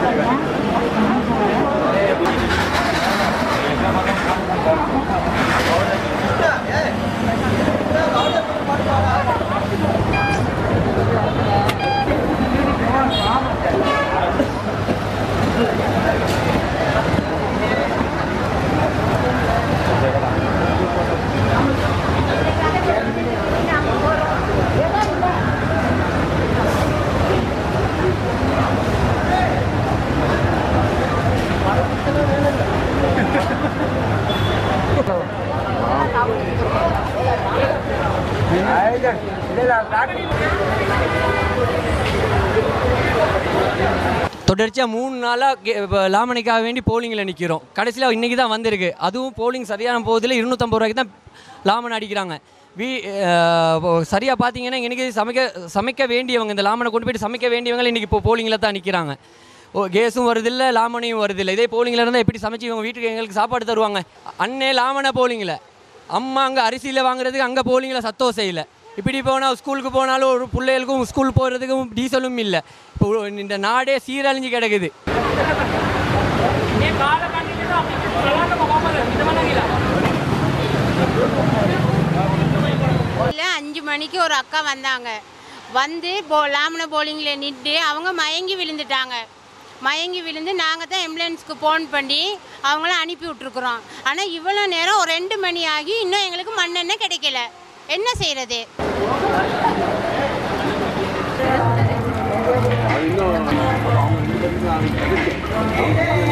தொடர்ச்சியாக மூணு நாளாக லாமணிக்காக வேண்டி போலிங்கில் நிற்கிறோம் கடைசியில் இன்றைக்கி தான் வந்திருக்கு அதுவும் போலிங் சரியான போதில் இருநூற்றம்பது ரூபாய்க்கு தான் லாமன் அடிக்கிறாங்க வீ சரியாக பார்த்தீங்கன்னா இன்றைக்கி சமைக்க சமைக்க வேண்டியவங்க இந்த லாமனை கொண்டு போயிட்டு சமைக்க வேண்டியவங்க இன்றைக்கி இப்போ போலிங்கில் தான் நிற்கிறாங்க ஓ கேஸும் வருதில்லை லாமனையும் வருதில்லை இதே போலிங்கில் இருந்தால் எப்படி சமைச்சு இவங்க வீட்டுக்கு எங்களுக்கு சாப்பாடு தருவாங்க அண்ணே லாமனை போலிங்கில் அம்மா அங்கே அரிசியில் வாங்குறதுக்கு அங்கே போலிங்கில் சத்தம் செய்யலை இப்படி போனால் ஸ்கூலுக்கு போனாலும் ஒரு பிள்ளைகளுக்கும் ஸ்கூல் போகிறதுக்கும் டீசலும் இல்லை இப்போ இந்த நாடே சீரழிஞ்சு கிடக்குது இல்லை அஞ்சு மணிக்கு ஒரு அக்கா வந்தாங்க வந்து போ லாமன போலிங்கில் நின்று அவங்க மயங்கி விழுந்துட்டாங்க மயங்கி விழுந்து நாங்கள் தான் ஆம்புலன்ஸ்க்கு ஃபோன் பண்ணி அவங்கள அனுப்பி விட்ருக்குறோம் ஆனால் இவ்வளோ நேரம் ஒரு ரெண்டு மணி ஆகி இன்னும் எங்களுக்கு மண்ணெண்ணெய் கிடைக்கல என்ன செய்கிறது இன்னும்